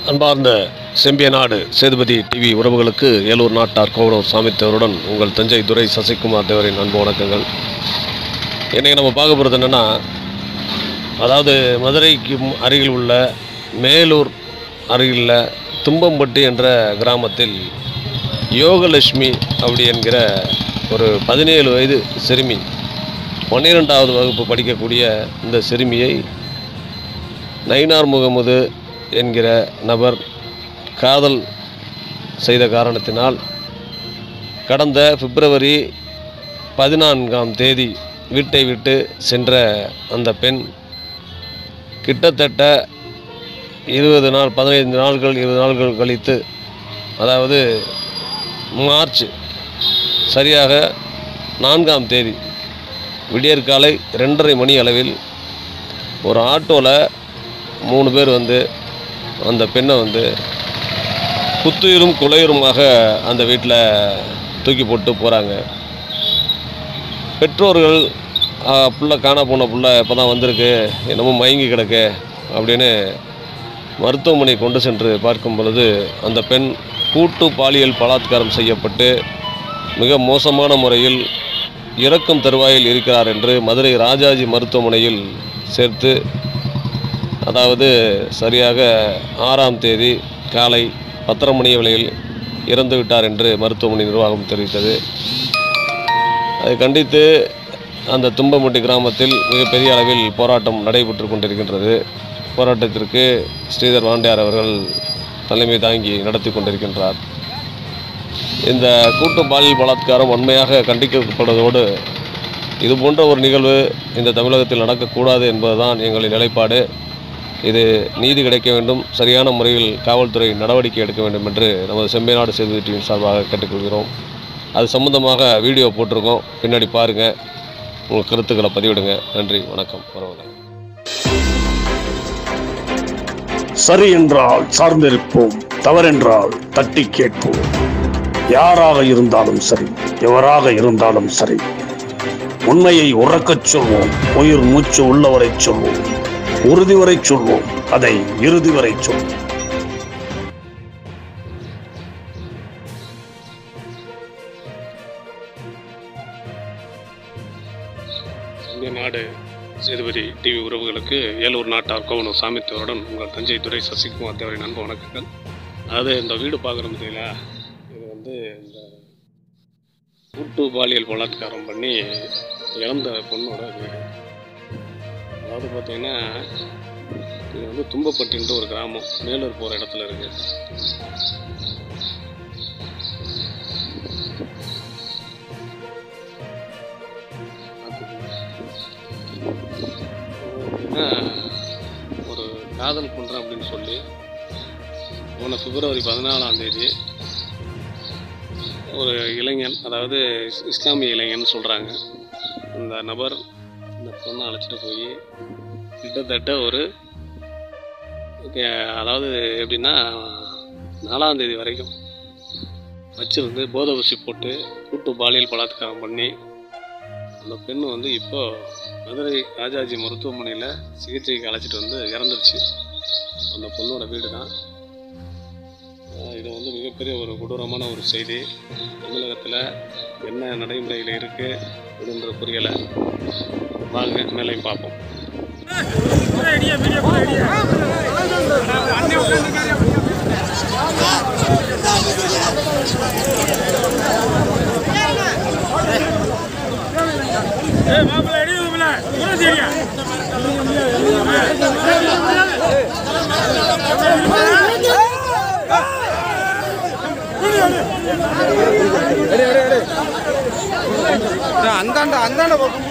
அன்பார்ந்த செம்பியநாடு சேதுபதி டிவி உறவுகளுக்கு ஏலூர் நாட்டார் கோவலூர் சாமித்தேவருடன் உங்கள் தஞ்சை துரை சசிகுமார் தேவரின் அன்பு வணக்கங்கள் இன்றைக்கி நம்ம பார்க்க போகிறது என்னென்னா அதாவது மதுரைக்கு மு- அருகில் உள்ள மேலூர் அருகில் தும்பம்பட்டி என்ற கிராமத்தில் யோகலட்சுமி அப்படி என்கிற ஒரு பதினேழு வயது சிறுமி பன்னிரெண்டாவது வகுப்பு படிக்கக்கூடிய இந்த சிறுமியை நயினார் முகமது என்கிற நபர் காதல் செய்த காரணத்தினால் கடந்த பிப்ரவரி பதினான்காம் தேதி வீட்டை விட்டு சென்ற அந்த பெண் கிட்டத்தட்ட இருபது நாள் பதினைந்து நாட்கள் இருபது நாட்கள் கழித்து அதாவது மார்ச் சரியாக நான்காம் தேதி விடியற்காலை ரெண்டரை மணி அளவில் ஒரு ஆட்டோவில் மூணு பேர் வந்து அந்த பெண்ணை வந்து குத்துயிரும் குலையுருமாக அந்த வீட்டில் தூக்கி போட்டு போகிறாங்க பெற்றோர்கள் "ஆ, புள்ள காண போன புள்ள இப்போ தான் வந்திருக்கு என்னமோ மயங்கி கிடக்கு அப்படின்னு மருத்துவமனை கொண்டு சென்று பார்க்கும் பொழுது அந்த பெண் கூட்டு பாலியல் பலாத்காரம் செய்யப்பட்டு மிக மோசமான முறையில் இறக்கும் தருவாயில் இருக்கிறார் என்று மதுரை ராஜாஜி மருத்துவமனையில் சேர்த்து அதாவது சரியாக ஆறாம் தேதி காலை பத்தரை மணி வேளையில் இறந்து விட்டார் என்று மருத்துவமனை நிர்வாகம் தெரிவித்தது அதை கண்டித்து அந்த தும்பம்பட்டி கிராமத்தில் மிகப்பெரிய அளவில் போராட்டம் நடைபெற்று கொண்டிருக்கின்றது போராட்டத்திற்கு ஸ்ரீதர் வாண்டியார் அவர்கள் தலைமை தாங்கி நடத்தி கொண்டிருக்கின்றார் இந்த கூட்டு பாலியல் பலாத்காரம் வன்மையாக கண்டிக்கப்படுவதோடு இது போன்ற ஒரு நிகழ்வு இந்த தமிழகத்தில் நடக்கக்கூடாது என்பதுதான் எங்களின் நிலைப்பாடு இது நீதி கிடைக்க வேண்டும் சரியான முறையில் காவல்துறை நடவடிக்கை எடுக்க வேண்டும் என்று நமது செம்பைநாடு செய்தி டிவியின் சார்பாக கேட்டுக்கொள்கிறோம் அது சம்பந்தமாக வீடியோ போட்டிருக்கோம் பின்னாடி பாருங்கள் உங்கள் கருத்துக்களை பதிவிடுங்க நன்றி வணக்கம் பரவாயில்ல சரி என்றால் சார்ந்திருப்போம் தவறென்றால் தட்டி கேட்போம் யாராக இருந்தாலும் சரி எவராக இருந்தாலும் சரி உண்மையை உறக்கச் சொல்வோம் உயிர் மூச்சு உள்ளவரை சொல்வோம் உறுதி வரை சொல்வோம் அதை இறுதி வரை சொல்வோம் இந்திய நாடு சேதுபதி டிவி உறவுகளுக்கு ஏலூர் நாட்டார் கோவனூர் சாமித்தேவருடன் உங்கள் தஞ்சை துறை சசிகுமார் தேவரின் அன்பு வணக்கங்கள் அதாவது இந்த வீடு பார்க்குறோம் பார்த்தீங்களா இது வந்து இந்த கூட்டு பாலியல் பலாத்காரம் பண்ணி இறந்த பொண்ணோட வீடு அதாவது பார்த்தீங்கன்னா இது வந்து தும்பப்பட்டின்ற ஒரு கிராமம் மேலூர் போகிற இடத்துல இருக்குது பார்த்தீங்கன்னா ஒரு காதல் பண்ணுறேன் அப்படின்னு சொல்லி போன பிப்ரவரி பதினாலாம் தேதி ஒரு இளைஞன் அதாவது இஸ்- இஸ்லாமிய இளைஞன் சொல்கிறாங்க அந்த நபர் இந்த பொண்ணை அழைச்சிட்டு போய் கிட்டத்தட்ட ஒரு ஓகே, அதாவது எப்படின்னா நாலாம் தேதி வரைக்கும் வச்சிருந்து போதை ஊசி போட்டு கூட்டு பாலியல் பலாத்காரம் பண்ணி அந்த பெண் வந்து இப்போ மதுரை ராஜாஜி மருத்துவமனையில் சிகிச்சைக்கு அழைச்சிட்டு வந்து இறந்துருச்சு அந்த பொண்ணோட வீடு தான் அஹ் இது வந்து மிகப்பெரிய ஒரு கொடூரமான ஒரு செய்தி தமிழகத்தில் என்ன நடைமுறையில் இருக்குது அப்படின்ற புரியலை வாங்க மேலையும் பார்ப்போம் அந்தாண்ட அந்தாண்ட பக்கம்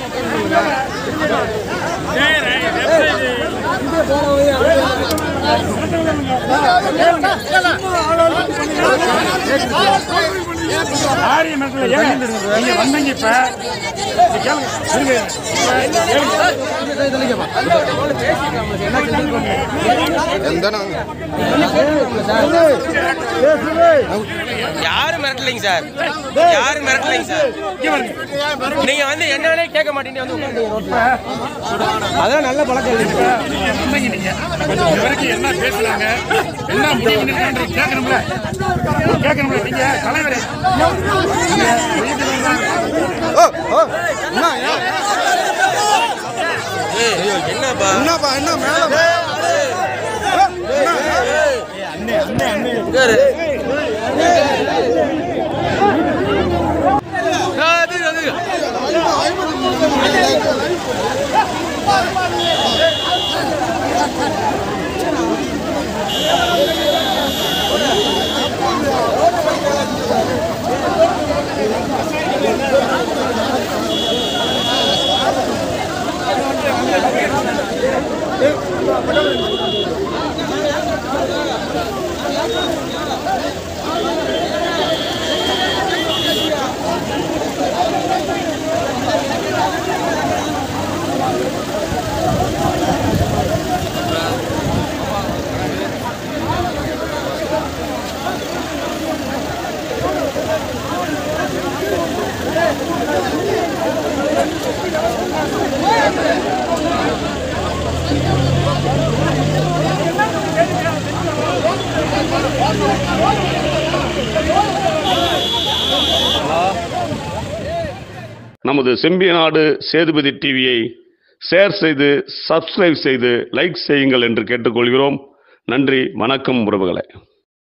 யாரையும் மிரட்டல ஏங்க நீங்க வந்தீங்க இப்ப நீங்க கேளுங்க இருங்க. யாரும் மிரட்டலைங்க சார் யாரும் மிரட்டலைங்க சார் இங்க பாருங்க. நீங்க வந்து என்னன்னே கேட்க மாட்டீங்க வந்து உட்காந்துங்க ரோட்ல அதான் நல்ல பழக்கம் இல்லைங்க நீங்க வந்தீங்க நீங்க இது வரைக்கும் என்ன பேசுனாங்க என்ன முடிவு பண்ணிருக்காங்க கேட்கணும்ல கேட்கணும்ல நீங்க தலைவர் என்னப்பா என்னப்பா என்ன மேல உட்காரு. ஆ, அது, அது. நமது செம்பியநாடு சேதுபதி டிவியை ஷேர் செய்து சப்ஸ்கிரைப் செய்து லைக் செய்யுங்கள் என்று கேட்டுக்கொள்கிறோம் நன்றி வணக்கம் உறவுகளே